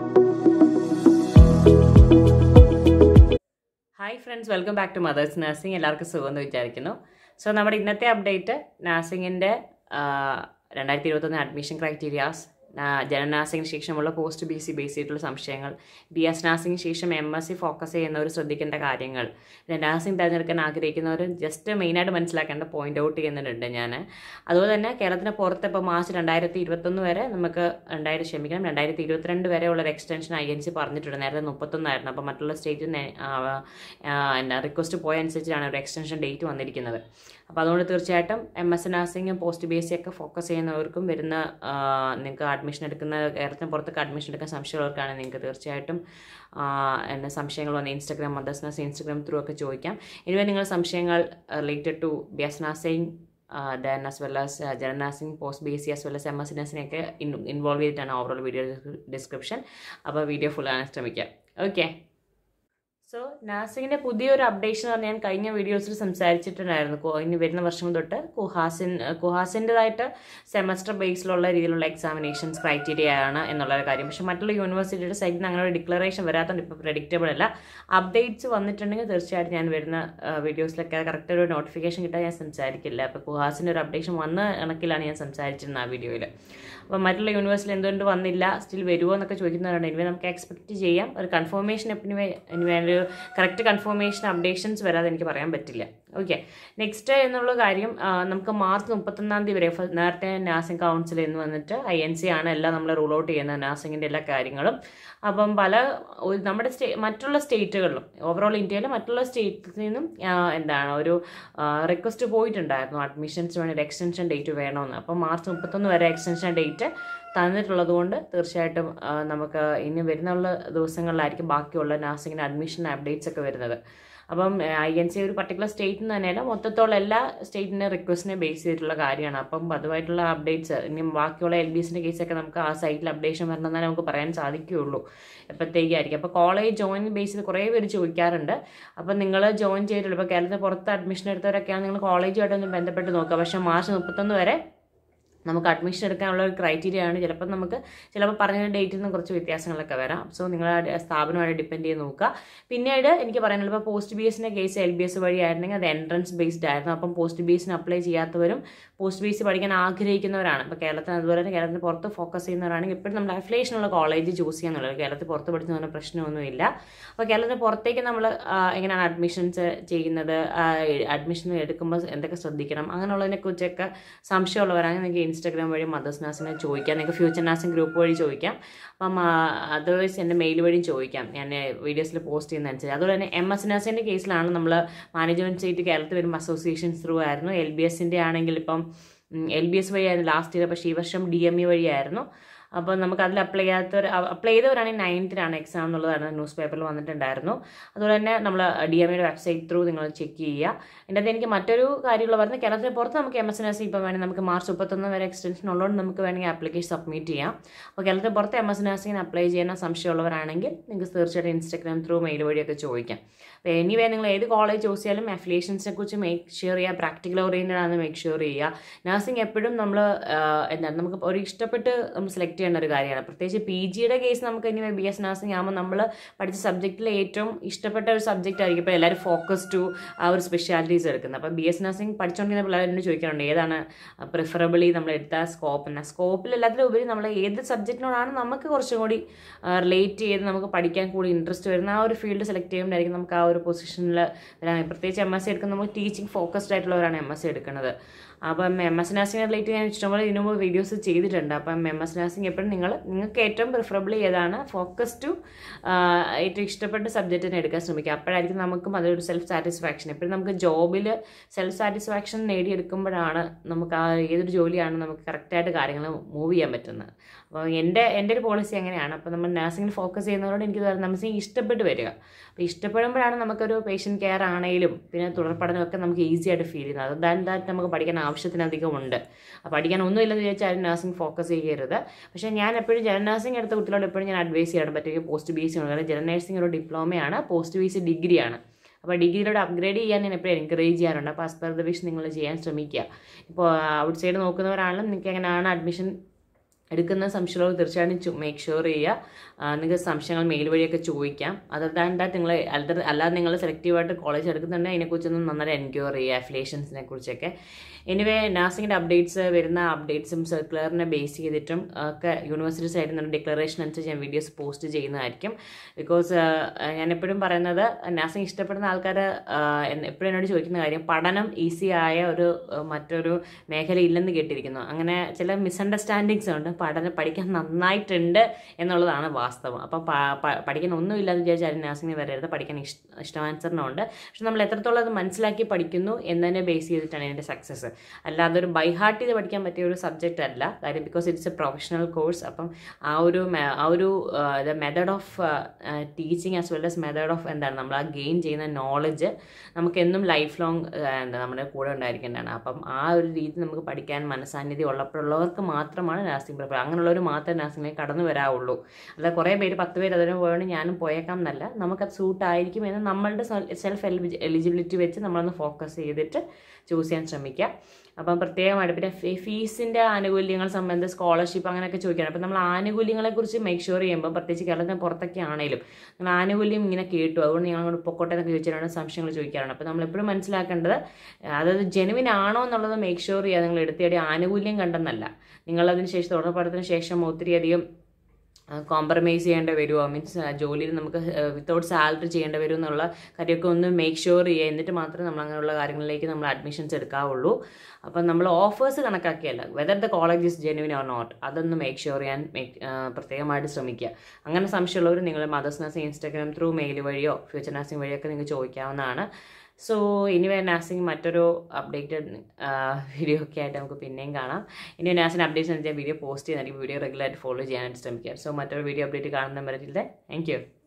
hi friends welcome back to mothers nursing എല്ലാവർക്കും സുഖമെന്ന് വിചാരിക്കുന്നു സോ നമ്മുടെ ഇന്നത്തെ അപ്ഡേറ്റ് നഴ്സിംഗിൻ്റെ രണ്ടായിരത്തി ഇരുപത്തൊന്ന് അഡ്മിഷൻ ക്രൈറ്റീരിയാസ് ജനറൽ നഴ്സിംഗിന് ശേഷമുള്ള പോസ്റ്റ് ബി സി ബേസ് ചെയ്തിട്ടുള്ള സംശയങ്ങൾ ബി എസ് നഴ്സിംഗിന് ശേഷം എം എസ് സി ഫോക്കസ് ചെയ്യുന്നവർ ശ്രദ്ധിക്കേണ്ട കാര്യങ്ങൾ പിന്നെ നഴ്സിംഗ് തിരഞ്ഞെടുക്കാൻ ആഗ്രഹിക്കുന്നവർ ജസ്റ്റ് മെയിനായിട്ട് മനസ്സിലാക്കേണ്ട പോയിന്റ് ഔട്ട് ചെയ്യുന്നുണ്ട് ഞാൻ അതുപോലെ തന്നെ കേരളത്തിന് പുറത്ത് ഇപ്പോൾ മാർച്ച് രണ്ടായിരത്തി ഇരുപത്തൊന്ന് വരെ നമുക്ക് രണ്ടായിരം ക്ഷമിക്കണം രണ്ടായിരത്തി ഇരുപത്തിരണ്ട് വരെ ഉള്ള ഒരു എക്സ്റ്റൻഷൻ ഐ എൻ സി പറഞ്ഞിട്ടുണ്ട് നേരത്തെ മുപ്പത്തൊന്നായിരുന്നു അപ്പോൾ മറ്റുള്ള സ്റ്റേറ്റിൽ എന്നാ റിക്വസ്റ്റ് പോയ അനുസരിച്ചാണ് ഒരു എക്സ്റ്റൻഷൻ ഡേറ്റ് വന്നിരിക്കുന്നത് അപ്പോൾ അതുകൊണ്ട് തീർച്ചയായിട്ടും എം എസ് നഴ്സിംഗും പോസ്റ്റ് ബി എസ് സി ഒക്കെ ഫോക്കസ് ചെയ്യുന്നവർക്കും വരുന്ന നിങ്ങൾക്ക് അഡ്മിഷൻ എടുക്കുന്ന കേരളത്തിന് പുറത്തൊക്കെ അഡ്മിഷൻ എടുക്കാൻ സംശയമുള്ളവർക്കാണ് നിങ്ങൾക്ക് തീർച്ചയായിട്ടും എന്നെ സംശയങ്ങൾ വന്ന് Instagram mothers nursing Instagram through ഒക്കെ ചോദിക്കാം ഇനിവേ നിങ്ങൾ സംശയങ്ങൾ related to B S nursing then as well as general nursing post B S C as well as M S നഴ്സിനെയൊക്കെ ഇൻവോൾവ് ചെയ്തിട്ടാണ് ഓവറോൾ വീഡിയോ ഡിസ്ക്രിപ്ഷൻ അപ്പോൾ വീഡിയോ ഫുൾ കാണാൻ ശ്രമിക്കാം ഓക്കെ സോ നഴ്സിംഗിൻ്റെ പുതിയൊരു അപ്ഡേഷൻ എന്ന് ഞാൻ കഴിഞ്ഞ വീഡിയോസിൽ സംസാരിച്ചിട്ടുണ്ടായിരുന്നു ഇനി വരുന്ന വർഷം തൊട്ട് കുഹാസിൻ കുഹാസിൻ്റെതായിട്ട് സെമസ്റ്റർ ബേസിലുള്ള രീതിയിലുള്ള എക്സാമിനേഷൻസ് ക്രൈറ്റീരിയ ആണ് എന്നുള്ള കാര്യം പക്ഷേ മറ്റുള്ള യൂണിവേഴ്സിറ്റിയുടെ സൈഡിൽ നിന്ന് അങ്ങനെ ഒരു ഡിക്ലറേഷൻ വരാത്തതുകൊണ്ട് ഇപ്പോൾ പ്രഡിക്റ്റബിൾ അല്ല അപ്ഡേറ്റ്സ് വന്നിട്ടുണ്ടെങ്കിൽ തീർച്ചയായിട്ടും ഞാൻ വരുന്ന വീഡിയോസിലൊക്കെ കറക്റ്റ് ഒരു നോട്ടിഫിക്കേഷൻ കിട്ടാൻ ഞാൻ സംസാരിക്കില്ല അപ്പോൾ കുഹാസിൻ്റെ ഒരു അപ്ഡേഷൻ വന്ന കണക്കിലാണ് ഞാൻ സംസാരിച്ചിരുന്നത് ആ വീഡിയോയിൽ അപ്പോൾ മറ്റുള്ള യൂണിവേഴ്സിൽ എന്തുകൊണ്ട് വന്നില്ല സ്റ്റിൽ വരുമോ എന്നൊക്കെ ചോദിക്കുന്നവരുണ്ട് ഇനിവേ നമുക്ക് എക്സ്പെക്റ്റ് ചെയ്യാം ഒരു കൺഫർമേഷൻ എപ്പിനി ഇനി ഒരു കറക്റ്റ് കൺഫർമേഷൻ അപ്ഡേഷൻസ് വരാതെ എനിക്ക് പറയാൻ പറ്റില്ല ഓക്കെ നെക്സ്റ്റ് എന്നുള്ള കാര്യം നമുക്ക് മാർച്ച് മുപ്പത്തൊന്നാം തീയതി വരെ നേരത്തെ നാസിംഗ് കൗൺസിൽ എന്ന് വന്നിട്ട് ഐ എൻ സി ആണ് എല്ലാം നമ്മൾ റൂൾ ഔട്ട് ചെയ്യുന്നത് നാസിങ്ങിൻ്റെ എല്ലാ കാര്യങ്ങളും അപ്പം പല നമ്മുടെ സ്റ്റേ മറ്റുള്ള സ്റ്റേറ്റുകളിലും ഓവറോൾ ഇന്ത്യയിൽ മറ്റുള്ള സ്റ്റേറ്റിൽ നിന്നും എന്താണ് ഒരു റിക്വസ്റ്റ് പോയിട്ടുണ്ടായിരുന്നു അഡ്മിഷൻസ് വേണ്ടി ഒരു എക്സ്റ്റൻഷൻ ഡേറ്റ് വേണമെന്ന് അപ്പം മാർച്ച് മുപ്പത്തൊന്ന് വരെ എക്സ്റ്റൻഷൻ ഡേറ്റ് തന്നിട്ടുള്ളത് കൊണ്ട് തീർച്ചയായിട്ടും നമുക്ക് ഇനി വരുന്നുള്ള ദിവസങ്ങളിലായിരിക്കും ബാക്കിയുള്ള നഴ്സിംഗിന് അഡ്മിഷൻ അപ്ഡേറ്റ്സ് ഒക്കെ വരുന്നത് അപ്പം ഐ എൻ സി ഒരു പർട്ടിക്കുലർ സ്റ്റേറ്റിൽ നിന്ന് തന്നെയല്ല മൊത്തത്തോളം എല്ലാ സ്റ്റേറ്റിൻ്റെ റിക്വസ്റ്റിനെ ബേസ് ചെയ്തിട്ടുള്ള കാര്യമാണ് അപ്പം അതുമായിട്ടുള്ള അപ്ഡേറ്റ്സ് ഇനി ബാക്കിയുള്ള എൽ ബി എസിൻ്റെ കേസൊക്കെ നമുക്ക് ആ സൈറ്റിൽ അപ്ഡേഷൻ വരണമെന്നേ നമുക്ക് പറയാൻ സാധിക്കുകയുള്ളൂ എപ്പോഴത്തേക്കായിരിക്കും അപ്പോൾ കോളേജ് ജോയിൻ ബേസ് ചെയ്ത് കുറേ പേര് ചോദിക്കാറുണ്ട് അപ്പം നിങ്ങൾ ജോയിൻ ചെയ്തിട്ടുള്ളൂ ഇപ്പോൾ കേരളത്തിൽ പുറത്ത് അഡ്മിഷൻ എടുത്തവരൊക്കെയാണ് നിങ്ങൾ കോളേജുമായിട്ടൊന്ന് ബന്ധപ്പെട്ട് നോക്കുക പക്ഷേ മാർച്ച് മുപ്പത്തൊന്ന് വരെ നമുക്ക് അഡ്മിഷൻ എടുക്കാനുള്ള ഒരു ക്രൈറ്റീരിയ ആണ് ചിലപ്പോൾ നമുക്ക് ചിലപ്പോൾ പറഞ്ഞ ഡേറ്റിൽ നിന്ന് കുറച്ച് വ്യത്യാസങ്ങളൊക്കെ വരാം സോ നിങ്ങൾ സ്ഥാപനമായിട്ട് ഡിപ്പെൻഡ് ചെയ്ത് നോക്കുക പിന്നീട് എനിക്ക് പറയാനുള്ളത് ഇപ്പോൾ പോസ്റ്റ് ബി എസിൻ്റെ കേസ് എൽ ബി എസ് വഴി ആയിരുന്നെങ്കിൽ അത് എൻട്രൻസ് ബേസ്ഡ് ആയിരുന്നു അപ്പം പോസ്റ്റ് ബി എസിന് അപ്ലൈ ചെയ്യാത്തവരും പോസ്റ്റ് ബി എസ് പഠിക്കാൻ ആഗ്രഹിക്കുന്നവരാണ് ഇപ്പോൾ കേരളത്തിന് അതുപോലെ തന്നെ കേരളത്തിന് പുറത്ത് ഫോക്കസ് ചെയ്യുന്നവരാണെങ്കിൽ ഇപ്പോഴും നമ്മൾ അഫിലേഷനുള്ള കോളേജ് ചൂസ് ചെയ്യാന്നുള്ളത് കേരളത്തിൽ പുറത്ത് പഠിച്ചു പറഞ്ഞ പ്രശ്നമൊന്നുമില്ല അപ്പോൾ കേരളത്തിന് പുറത്തേക്ക് നമ്മൾ എങ്ങനെയാണ് അഡ്മിഷൻസ് ചെയ്യുന്നത് അഡ്മിഷൻ എടുക്കുമ്പോൾ എന്തൊക്കെ ശ്രദ്ധിക്കണം അങ്ങനെയുള്ളതിനെ കുറിച്ചൊക്കെ സംശയമുള്ളവരാണെങ്കിൽ നിങ്ങൾക്ക് ഇൻസ്റ്റാഗ്രാം വഴി മദേഴ്സ് നഴ്സിനെ ചോദിക്കാം നിങ്ങൾക്ക് ഫ്യൂച്ചർ നഴ്സിംഗ് ഗ്രൂപ്പ് വഴി ചോദിക്കാം അപ്പം അതർവൈസ് എൻ്റെ മെയിൽ വഴിയും ചോദിക്കാം ഞാൻ വീഡിയോസിൽ പോസ്റ്റ് ചെയ്യുന്നതനുസരിച്ച് അതുപോലെ തന്നെ എം എസ് നഴ്സിൻ്റെ കേസിലാണ് നമ്മൾ മാനേജ്മെൻറ്റ് സീറ്റ് കേരളത്തിൽ വരുമ്പോൾ അസോസിയേഷൻസ് ത്രൂ ആയിരുന്നു എൽ ബി എസിൻ്റെ ആണെങ്കിൽ ഇപ്പം എൽ ബി എസ് വഴിയായിരുന്നു ലാസ്റ്റ് ഇയർ പക്ഷേ ഈ വർഷം ഡി എം ഇ വഴിയായിരുന്നു അപ്പോൾ നമുക്ക് അതിൽ അപ്ലൈ ചെയ്യാത്തവർ അപ്ലൈ ചെയ്തവരാണെങ്കിൽ നയൻത്തിനാണ് എക്സാം എന്നുള്ളതാണ് ന്യൂസ് പേപ്പറിൽ വന്നിട്ടുണ്ടായിരുന്നു അതുപോലെ തന്നെ നമ്മൾ ഡി എം എയുടെ വെബ്സൈറ്റ് ത്രൂ നിങ്ങൾ ചെക്ക് ചെയ്യുക എൻ്റെ അത് എനിക്ക് മറ്റൊരു കാര്യമുള്ള പറഞ്ഞത് കേരളത്തിന് പുറത്ത് നമുക്ക് എം എസ് എൻ എസ് ഇപ്പോൾ വേണമെങ്കിൽ നമുക്ക് മാർച്ച് മുപ്പത്തൊന്ന് വരെ എക്സ്റ്റൻഷൻ ഉള്ളതുകൊണ്ട് നമുക്ക് വേണമെങ്കിൽ ആപ്ലിക്കേഷൻ സബ്മിറ്റ് ചെയ്യാം അപ്പോൾ കേരളത്തിൽ പുറത്ത് എം എസ് നഴ്സിംഗിന് അപ്ലൈ ചെയ്യുന്ന സംശയമുള്ളവരാണെങ്കിൽ നിങ്ങൾക്ക് തീർച്ചയായിട്ടും ഇൻസ്റ്റാഗ്രാം ത്രൂ മെയിൽ വഴിയൊക്കെ ചോദിക്കാം അപ്പോൾ എനിവേ നിങ്ങൾ ഏത് കോളേജ് ചൂസ് ചെയ്യാലും അഫിലിയേഷൻസിനെ കുറിച്ച് മേക്ക് ഷുവർ ചെയ്യുക പ്രാക്ടിക്കൽ ഓറിയൻറ്റഡ് ആണെന്ന് മേക്ക് ഷുവർ ചെയ്യുക നഴ്സിംഗ് എപ്പോഴും നമ്മൾ എന്താണ് നമുക്ക് ഒരു ഇഷ്ടപ്പെട്ട് നമ്മൾ സെലക്ട് ചെയ്യേണ്ട ഒരു കാര്യമാണ് പ്രത്യേകിച്ച് പി ജിയുടെ കേസ് നമുക്ക് ഇനി ബി എസ് നഴ്സിംഗ് ആകുമ്പോൾ നമ്മൾ പഠിച്ച സബ്ജക്റ്റിൽ ഏറ്റവും ഇഷ്ടപ്പെട്ട ഒരു സബ്ജക്റ്റ് ആയിരിക്കും ഇപ്പോൾ എല്ലാവരും ഫോക്കസ് ടു ആ ഒരു സ്പെഷ്യാലിറ്റീസ് എടുക്കുന്നത് അപ്പോൾ ബി എസ് നഴ്സിംഗ് പഠിച്ചുകൊണ്ടിരുന്ന പിള്ളേർ എന്നോട് ചോദിക്കാറുണ്ട് ഏതാണ് പ്രിഫറബിളി നമ്മൾ എടുത്ത സ്കോപ്പ് എന്ന സ്കോപ്പിൽ എല്ലാത്തിലും ഉപരി നമ്മൾ ഏത് സബ്ജക്റ്റിനോടാണ് നമുക്ക് കുറച്ചും കൂടി റിലേറ്റ് ചെയ്ത് നമുക്ക് പഠിക്കാൻ കൂടി ഇൻട്രസ്റ്റ് വരുന്ന ആ ഒരു ഫീൽഡ് സെലക്ട് ചെയ്യുമ്പോഴായിരിക്കും നമുക്ക് ആ ഒരു പൊസിഷനിൽ വരാൻ പ്രത്യേകിച്ച് എം എസ് സി എടുക്കുന്ന നമ്മൾ ടീച്ചിങ് ഫോക്കസ്ഡ് ആയിട്ടുള്ളവരാണ് എം എസ് സി എടുക്കുന്നത് അപ്പം എം എസ് നഴ്സിംഗ് റിലേറ്റ് ഞാൻ ഇഷ്ടംപോലെ ഇതിനു മുമ്പ് വീഡിയോസ് ചെയ്തിട്ടുണ്ട് അപ്പം എം എസ് നഴ്സിംഗ് എപ്പോഴും നിങ്ങൾ നിങ്ങൾക്ക് ഏറ്റവും പ്രിഫറബിൾ ഏതാണ് ഫോക്കസ് ടു ഏറ്റവും ഇഷ്ടപ്പെട്ട സബ്ജക്റ്റിനെ എടുക്കാൻ ശ്രമിക്കുക അപ്പോഴായിരിക്കും നമുക്കും അതൊരു സെൽഫ് സാറ്റിസ്ഫാക്ഷൻ എപ്പോഴും നമുക്ക് ജോബിൽ സെൽഫ് സാറ്റിസ്ഫാക്ഷൻ നേടിയെടുക്കുമ്പോഴാണ് നമുക്ക് ആ ഏതൊരു ജോലിയാണ് നമുക്ക് കറക്റ്റായിട്ട് കാര്യങ്ങൾ മൂവ് ചെയ്യാൻ പറ്റുന്നത് അപ്പോൾ എൻ്റെ എൻ്റെ ഒരു പോളിസി അങ്ങനെയാണ് അപ്പോൾ നമ്മൾ നഴ്സിംഗിൽ ഫോക്കസ് ചെയ്യുന്നതോട് എനിക്ക് നഴ്സിംഗ് ഇഷ്ടപ്പെട്ട് വരിക അപ്പോൾ ഇഷ്ടപ്പെടുമ്പോഴാണ് നമുക്കൊരു പേഷ്യൻറ്റ് കെയർ ആണെങ്കിലും പിന്നെ തുടർ പഠനമൊക്കെ നമുക്ക് ഈസി ആയിട്ട് ഫീൽ ചെയ്യുന്നത് അത് ദാൻ ദാറ്റ് നമുക്ക് പഠിക്കാൻ ആവശ്യത്തിനധികം ഉണ്ട് അപ്പോൾ പഠിക്കാൻ ഒന്നുമില്ലെന്ന് വിചാരിച്ചാൽ നഴ്സിംഗ് ഫോക്കസ് ചെയ്യരുത് പക്ഷേ ഞാൻ എപ്പോഴും ജനറൽ നഴ്സിംഗ് എടുത്ത കുട്ടികളോട് എപ്പോഴും ഞാൻ അഡ്വൈസ് ചെയ്യാൻ പറ്റും പോസ്റ്റ് ബി സി ഉണ്ട് കാരണം ജനറൽ നഴ്സിംഗ് ഒരു ഡിപ്ലോമയാണ് പോസ്റ്റ് ബി സി ഡിഗ്രിയാണ് അപ്പോൾ ഡിഗ്രിയിലൂടെ അപ്ഗ്രേഡ് ചെയ്യാൻ ഞാൻ എപ്പോഴും എൻകറേജ് ചെയ്യാറുണ്ട് അപ്പോൾ ആസ് പെർ ദ വിഷ് നിങ്ങൾ ചെയ്യാൻ ശ്രമിക്കുക ഇപ്പോൾ ഔട്ട് സൈഡ് നോക്കുന്നവരാണെങ്കിലും നിങ്ങൾക്ക് എങ്ങനെയാണ് അഡ്മിഷൻ എടുക്കുന്ന സംശയങ്ങൾ തീർച്ചയായിട്ടും മേക്ക് ഷുവർ ചെയ്യുക നിങ്ങൾക്ക് സംശയങ്ങൾ മെയിൽ വഴിയൊക്കെ ചോദിക്കാം അതല്ലാണ്ട് നിങ്ങൾ അല്ലാതെ നിങ്ങൾ സെലക്റ്റീവായിട്ട് കോളേജ് എടുക്കുന്നുണ്ടെങ്കിൽ അതിനെക്കുറിച്ചൊന്നും നന്നായി എൻക്വയറി ചെയ്യുക അഫിലിയേഷൻസിനെ കുറിച്ചൊക്കെ എനിവേ നഴ്സിംഗിൻ്റെ അപ്ഡേറ്റ്സ് വരുന്ന അപ്ഡേറ്റ്സും സർക്കുലറിനെ ബേസ് ചെയ്തിട്ടും ഒക്കെ യൂണിവേഴ്സിറ്റി സൈഡിൽ നിന്ന് ഡിക്ലറേഷൻ അനുസരിച്ച് ഞാൻ വീഡിയോസ് പോസ്റ്റ് ചെയ്യുന്നതായിരിക്കും ബിക്കോസ് ഞാൻ എപ്പോഴും പറയുന്നത് നഴ്സിംഗ് ഇഷ്ടപ്പെടുന്ന ആൾക്കാർ എപ്പോഴും എന്നോട് ചോദിക്കുന്ന കാര്യം പഠനം ഈസി ആയ ഒരു ആ, മറ്റൊരു മേഖല ഇല്ലെന്ന് കേട്ടിരിക്കുന്നു അങ്ങനെ ചില മിസ്അണ്ടർസ്റ്റാൻഡിങ്സ് ഉണ്ട് പഠനം പഠിക്കാൻ നന്നായിട്ടുണ്ട് എന്നുള്ളതാണ് വാസ്തവം അപ്പോൾ പഠിക്കാൻ ഒന്നുമില്ലാന്ന് വിചാരിച്ചാൽ നഴ്സിംഗിന് വരരുത് പഠിക്കാൻ ഇഷ്ട ഇഷ്ടാനുസരണമുണ്ട് പക്ഷെ നമ്മൾ എത്രത്തോളം അത് മനസ്സിലാക്കി പഠിക്കുന്നു എന്നതിനെ ബേസ് ചെയ്തിട്ടാണ് എൻ്റെ സക്സസ് അല്ലാതെ ഒരു ബൈ ഹാർട്ട് ചെയ്ത് പഠിക്കാൻ പറ്റിയ ഒരു സബ്ജക്റ്റ് അല്ല കാര്യം because it's a professional course അപ്പം ആ ഒരു മെ- ആ ഒരു the method of teaching as well as method of എന്താണ് നമ്മൾ ആ ഗെയിൻ ചെയ്യുന്ന നോളജ് നമുക്ക് എന്നും ലൈഫ് ലോങ് എന്താ നമ്മുടെ കൂടെ ഉണ്ടായിരിക്കേണ്ടതാണ് അപ്പം ആ ഒരു രീതി നമുക്ക് പഠിക്കാൻ മനസ്സാന്നിധ്യം ഉള്ളപ്പോഴുള്ളവർക്ക് മാത്രമാണ് നഴ്സിംഗ് പ്രിപ്പയർ അങ്ങനെയുള്ളവർ മാത്രമേ നഴ്സിംഗിലേക്ക് കടന്നു വരാവുള്ളൂ അല്ല കുറേ പേര് പത്ത് പേര് അതിന് പോയോണ്ട് ഞാനും പോയേക്കാം എന്നല്ല നമുക്കത് സൂട്ട് ആയിരിക്കും എന്ന് നമ്മളുടെ സെൽഫ് എലിജിബിലിറ്റി വെച്ച് നമ്മളൊന്ന് ഫോക്കസ് ചെയ്തിട്ട് ചൂസ് ചെയ്യാൻ ശ്രമിക്കുക അപ്പം പ്രത്യേകമായിട്ട് പിന്നെ ഫീസിൻ്റെ ആനുകൂല്യങ്ങൾ സംബന്ധിച്ച് സ്കോളർഷിപ്പ് അങ്ങനെയൊക്കെ ചോദിക്കുകയാണ് അപ്പം നമ്മൾ ആനുകൂല്യങ്ങളെക്കുറിച്ച് മേക്ക് ഷുവർ ചെയ്യുമ്പോൾ പ്രത്യേകിച്ച് കേരളത്തിന് പുറത്തൊക്കെ ആണെങ്കിലും നിങ്ങൾ ആനുകൂല്യം ഇങ്ങനെ കേട്ടു അതുകൊണ്ട് നിങ്ങൾ അങ്ങോട്ട് പൊക്കോട്ടെ എന്നൊക്കെ ചോദിച്ചിട്ടാണ് സംശയങ്ങൾ ചോദിക്കാറുണ്ട് അപ്പോൾ നമ്മൾ എപ്പോഴും മനസ്സിലാക്കേണ്ടത് അതായത് ജെനുവിൻ ആണോ എന്നുള്ളത് മേക്ക് ഷുവർ ചെയ്യുക നിങ്ങൾ എടുത്തേടി ആനുകൂല്യം കണ്ടെന്നല്ല നിങ്ങളതിന് ശേഷം തുടർ പഠനത്തിന് ശേഷം ഒത്തിരിയധികം കോംപ്രമൈസ് ചെയ്യേണ്ടി വരുമോ മീൻസ് ജോലിയിൽ നമുക്ക് വിത്തൗട്ട് സാലറി ചെയ്യേണ്ടി വരുമോ എന്നുള്ള കാര്യമൊക്കെ ഒന്ന് മേക്ക് ഷുവർ ചെയ്യുക എന്നിട്ട് മാത്രമേ നമ്മൾ അങ്ങനെയുള്ള കാര്യങ്ങളിലേക്ക് നമ്മൾ അഡ്മിഷൻസ് എടുക്കാവുള്ളൂ അപ്പം നമ്മൾ ഓഫേഴ്സ് കണക്കാക്കിയല്ല whether the college is genuine or not അതൊന്ന് മേക്ക് ഷുവർ ചെയ്യാൻ make- ആ, പ്രത്യേകമായിട്ട് ശ്രമിക്കുക അങ്ങനെ സംശയമുള്ളവർ നിങ്ങൾ mothers nursing Instagram through mail വഴിയോ ഫ്യൂച്ചർ നഴ്സിംഗ് വഴിയൊക്കെ നിങ്ങൾക്ക് ചോദിക്കാവുന്നതാണ് സോ ഇനി നഴ്സിംഗ് മറ്റൊരു അപ്ഡേറ്റഡ് വീഡിയോ ഒക്കെ ആയിട്ട് നമുക്ക് പിന്നെയും കാണാം ഇനി നഴ്സിംഗ് അപ്ഡേറ്റ്സ് ഞാൻ വീഡിയോ പോസ്റ്റ് ചെയ്യുന്നതായിരിക്കും വീഡിയോ റെഗുലറായിട്ട് ഫോളോ ചെയ്യാനായിട്ട് ശ്രമിക്കുക സോ മറ്റൊരു വീഡിയോ അപ്ഡേറ്റ് കാണുന്ന വരെ താങ്ക് യു